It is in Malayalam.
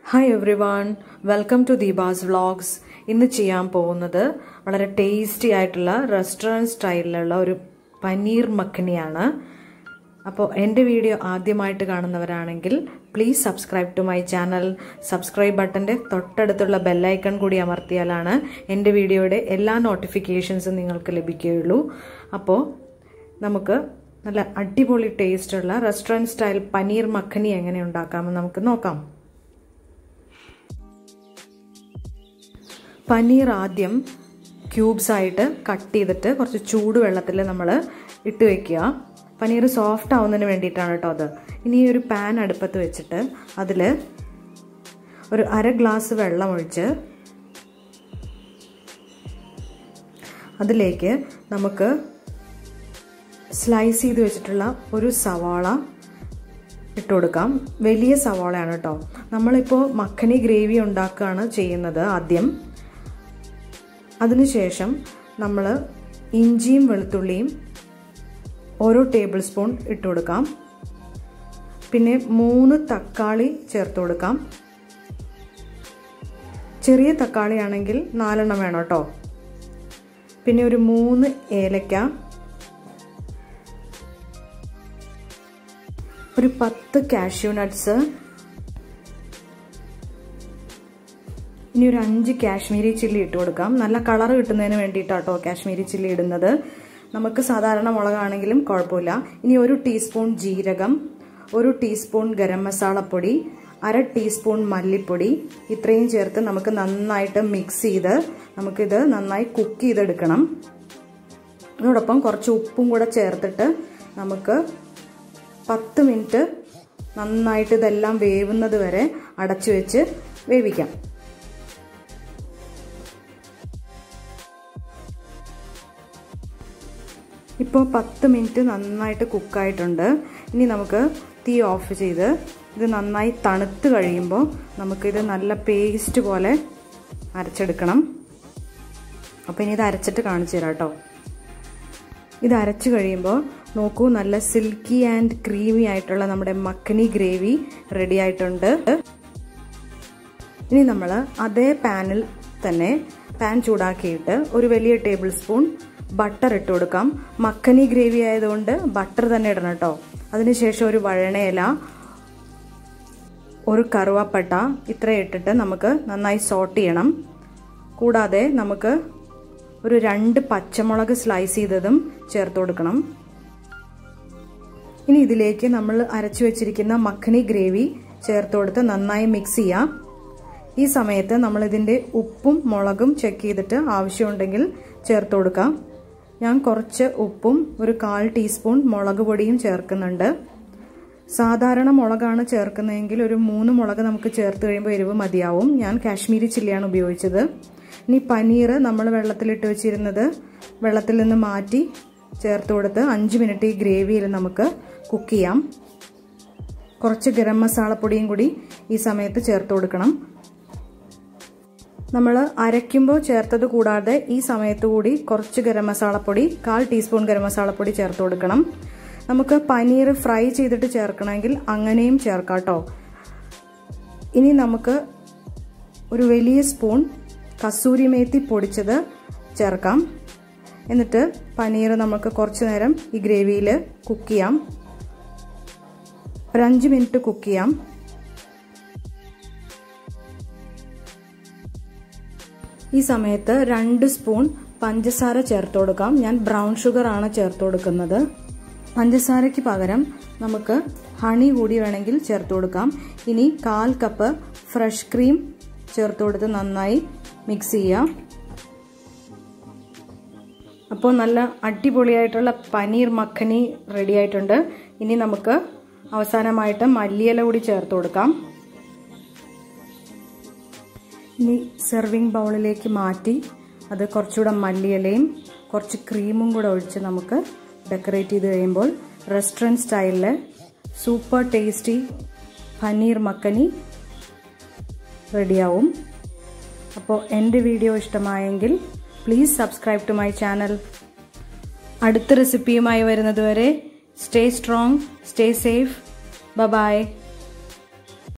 hi everyone welcome to Deepa's vlogs ഇന്ന് ചെയ്യാൻ പോകുന്നത് വളരെ ടേസ്റ്റി ആയിട്ടുള്ള റെസ്റ്റോറൻറ്റ് സ്റ്റൈലിലുള്ള ഒരു പനീർ മഖനിയാണ് അപ്പോൾ എൻ്റെ വീഡിയോ ആദ്യമായിട്ട് കാണുന്നവരാണെങ്കിൽ please subscribe to my channel subscribe ബട്ടൻ്റെ തൊട്ടടുത്തുള്ള ബെല്ലൈക്കൺ കൂടി അമർത്തിയാലാണ് എൻ്റെ വീഡിയോയുടെ എല്ലാ നോട്ടിഫിക്കേഷൻസും നിങ്ങൾക്ക് ലഭിക്കുകയുള്ളൂ അപ്പോൾ നമുക്ക് നല്ല അടിപൊളി ടേസ്റ്റുള്ള റെസ്റ്റോറൻറ്റ് സ്റ്റൈൽ പനീർ മഖനി എങ്ങനെ ഉണ്ടാക്കാമെന്ന് നമുക്ക് നോക്കാം പനീർ ആദ്യം ക്യൂബ്സ് ആയിട്ട് കട്ട് ചെയ്തിട്ട് കുറച്ച് ചൂട് വെള്ളത്തിൽ നമ്മൾ ഇട്ട് വെക്കുക പനീർ സോഫ്റ്റ് ആവുന്നതിന് വേണ്ടിയിട്ടാണ് കേട്ടോ അത് ഇനി ഒരു പാൻ അടുപ്പത്ത് വെച്ചിട്ട് അതിൽ ഒരു അര ഗ്ലാസ് വെള്ളം ഒഴിച്ച് അതിലേക്ക് നമുക്ക് സ്ലൈസ് ചെയ്ത് വെച്ചിട്ടുള്ള ഒരു സവാള ഇട്ട് കൊടുക്കാം വലിയ സവാളയാണ് കേട്ടോ നമ്മളിപ്പോൾ മഖനി ഗ്രേവി ഉണ്ടാക്കുകയാണ് ചെയ്യുന്നത് ആദ്യം അതിനുശേഷം നമ്മൾ ഇഞ്ചിയും വെളുത്തുള്ളിയും ഓരോ ടേബിൾ സ്പൂൺ ഇട്ട് കൊടുക്കാം പിന്നെ മൂന്ന് തക്കാളി ചേർത്ത് കൊടുക്കാം ചെറിയ തക്കാളി ആണെങ്കിൽ നാലെണ്ണം വേണം കേട്ടോ പിന്നെ ഒരു മൂന്ന് ഏലക്ക ഒരു പത്ത് കാഷ്യൂ നട്ട്സ് ഇനി ഒരു അഞ്ച് കാശ്മീരി ചില്ലി ഇട്ട് കൊടുക്കാം നല്ല കളർ കിട്ടുന്നതിന് വേണ്ടിയിട്ടാട്ടോ കാശ്മീരി ചില്ലി ഇടുന്നത് നമുക്ക് സാധാരണ മുളകാണെങ്കിലും കുഴപ്പമില്ല ഇനി ഒരു ടീസ്പൂൺ ജീരകം ഒരു ടീസ്പൂൺ ഗരം മസാലപ്പൊടി അര ടീസ്പൂൺ മല്ലിപ്പൊടി ഇത്രയും ചേർത്ത് നമുക്ക് നന്നായിട്ട് മിക്സ് ചെയ്ത് നമുക്കിത് നന്നായി കുക്ക് ചെയ്തെടുക്കണം അതോടൊപ്പം കുറച്ച് ഉപ്പും കൂടെ ചേർത്തിട്ട് നമുക്ക് പത്ത് മിനിറ്റ് നന്നായിട്ട് ഇതെല്ലാം വേവുന്നത് വരെ അടച്ചു വെച്ച് വേവിക്കാം ഇപ്പോൾ പത്ത് മിനിറ്റ് നന്നായിട്ട് കുക്കായിട്ടുണ്ട് ഇനി നമുക്ക് തീ ഓഫ് ചെയ്ത് ഇത് നന്നായി തണുത്ത് കഴിയുമ്പോൾ നമുക്കിത് നല്ല പേസ്റ്റ് പോലെ അരച്ചെടുക്കണം അപ്പോൾ ഇനി ഇത് അരച്ചിട്ട് കാണിച്ചു തരാം കേട്ടോ ഇത് അരച്ച് കഴിയുമ്പോൾ നോക്കൂ നല്ല സിൽക്കി ആൻഡ് ക്രീമി ആയിട്ടുള്ള നമ്മുടെ മക്കനി ഗ്രേവി റെഡി ആയിട്ടുണ്ട് ഇനി നമ്മൾ അതേ പാനിൽ തന്നെ പാൻ ചൂടാക്കിയിട്ട് ഒരു വലിയ ടേബിൾ സ്പൂൺ ബട്ടർ ഇട്ട് കൊടുക്കാം മക്കനി ഗ്രേവി ആയതുകൊണ്ട് ബട്ടർ തന്നെ ഇടണം കേട്ടോ അതിനുശേഷം ഒരു വഴണയില ഒരു കറുവാപ്പട്ട ഇത്ര ഇട്ടിട്ട് നമുക്ക് നന്നായി സോട്ട് ചെയ്യണം കൂടാതെ നമുക്ക് ഒരു രണ്ട് പച്ചമുളക് സ്ലൈസ് ചെയ്തതും ചേർത്ത് കൊടുക്കണം ഇനി ഇതിലേക്ക് നമ്മൾ അരച്ചു വെച്ചിരിക്കുന്ന മഖനി ഗ്രേവി ചേർത്ത് കൊടുത്ത് നന്നായി മിക്സ് ചെയ്യാം ഈ സമയത്ത് നമ്മൾ ഇതിൻ്റെ ഉപ്പും മുളകും ചെക്ക് ചെയ്തിട്ട് ആവശ്യമുണ്ടെങ്കിൽ ചേർത്ത് കൊടുക്കാം ഞാൻ കുറച്ച് ഉപ്പും ഒരു കാൽ ടീസ്പൂൺ മുളക് പൊടിയും ചേർക്കുന്നുണ്ട് സാധാരണ മുളകാണ് ചേർക്കുന്നതെങ്കിൽ ഒരു മൂന്ന് മുളക് നമുക്ക് ചേർത്ത് കഴിയുമ്പോൾ എരിവ് മതിയാവും ഞാൻ കാശ്മീരി ചില്ലിയാണ് ഉപയോഗിച്ചത് ഇനി പനീർ നമ്മൾ വെള്ളത്തിലിട്ട് വെച്ചിരുന്നത് വെള്ളത്തിൽ നിന്ന് മാറ്റി ചേർത്ത് കൊടുത്ത് അഞ്ച് മിനിറ്റ് ഈ ഗ്രേവിയിൽ നമുക്ക് കുക്ക് ചെയ്യാം കുറച്ച് ഗരം മസാലപ്പൊടിയും കൂടി ഈ സമയത്ത് ചേർത്ത് കൊടുക്കണം നമ്മൾ അരയ്ക്കുമ്പോൾ ചേർത്തത് കൂടാതെ ഈ സമയത്ത് കൂടി കുറച്ച് ഗരം മസാലപ്പൊടി കാൽ ടീസ്പൂൺ ഗരം മസാലപ്പൊടി ചേർത്ത് കൊടുക്കണം നമുക്ക് പനീർ ഫ്രൈ ചെയ്തിട്ട് ചേർക്കണമെങ്കിൽ അങ്ങനെയും ചേർക്കാം കേട്ടോ ഇനി നമുക്ക് ഒരു വലിയ സ്പൂൺ കസൂരി മേത്തി പൊടിച്ചത് ചേർക്കാം എന്നിട്ട് പനീർ നമുക്ക് കുറച്ച് നേരം ഈ ഗ്രേവിയിൽ കുക്ക് ചെയ്യാം ഒരു അഞ്ച് മിനിറ്റ് കുക്ക് ചെയ്യാം ഈ സമയത്ത് രണ്ട് സ്പൂൺ പഞ്ചസാര ചേർത്ത് കൊടുക്കാം ഞാൻ ബ്രൗൺ ഷുഗർ ആണ് ചേർത്ത് കൊടുക്കുന്നത് പഞ്ചസാരയ്ക്ക് പകരം നമുക്ക് ഹണി കൂടി വേണമെങ്കിൽ ചേർത്ത് കൊടുക്കാം ഇനി കാൽ കപ്പ് ഫ്രഷ് ക്രീം ചേർത്ത് കൊടുത്ത് നന്നായി മിക്സ് ചെയ്യാം അപ്പോൾ നല്ല അടിപൊളിയായിട്ടുള്ള പനീർ മഖനി റെഡി ആയിട്ടുണ്ട് ഇനി നമുക്ക് അവസാനമായിട്ട് മല്ലിയില കൂടി ചേർത്ത് കൊടുക്കാം ഇനി സെർവിങ് ബൗളിലേക്ക് മാറ്റി അത് കുറച്ചുകൂടെ മല്ലിയിലയും കുറച്ച് ക്രീമും കൂടെ ഒഴിച്ച് നമുക്ക് ഡെക്കറേറ്റ് ചെയ്ത് കഴിയുമ്പോൾ റെസ്റ്റോറൻറ്റ് സ്റ്റൈലിൽ സൂപ്പർ ടേസ്റ്റി പനീർ മക്കനി റെഡിയാവും അപ്പോൾ എൻ്റെ വീഡിയോ ഇഷ്ടമായെങ്കിൽ please subscribe to my channel അടുത്ത റെസിപ്പിയുമായി വരുന്നതുവരെ സ്റ്റേ സ്ട്രോങ് സ്റ്റേ സേഫ് ബ ബൈ